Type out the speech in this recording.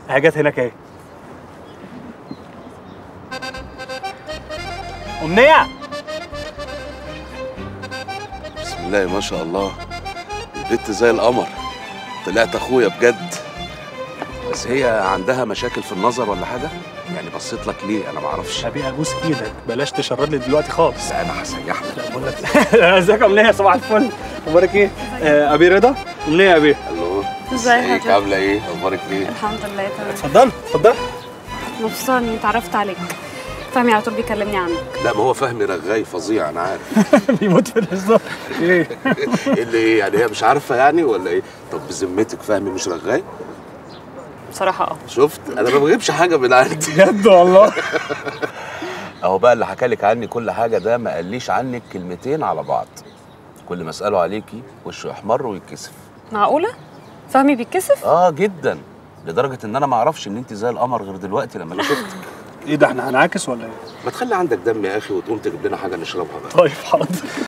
اهي جت هناك اهي امنيه بسم الله ما شاء الله البت زي القمر طلعت اخويا بجد بس هي عندها مشاكل في النظر ولا حاجه يعني بصيت لك ليه انا ما اعرفش ابي ابوس ايدك بلاش تشرد لي دلوقتي خالص لا انا هسيح لك بقول لك ازيك يا امنيه صباح الفل اخبارك ايه آه، ابي رضا امنيه يا ابي الو ازاي ازيك حضرتك؟ عامله ايه اخبارك ايه الحمد لله تمام اتفضل اتفضل مبسوطه اني اتعرفت عليك فهمي على طول بيكلمني عنك لا ما هو فهمي رغاي فظيع انا عارف بيموت في الهزار ايه ايه اللي ايه يعني هي مش عارفه يعني ولا ايه طب بذمتك فهمي مش رغاي بصراحه اه شفت انا ما بجيبش حاجه من عندي بجد والله اهو بقى اللي حكى لك عني كل حاجه ده ما قاليش عنك كلمتين على بعض كل ما اساله عليكي وشه يحمر ويتكسف معقوله فهمي بيتكسف اه جدا لدرجه ان انا ما اعرفش ان انت زي القمر غير دلوقتي لما انا شفتك ايه ده احنا هنعاكس ولا ايه ما تخلي عندك دم يا اخي وتقوم تجيب لنا حاجه نشربها بقى طيب حاضر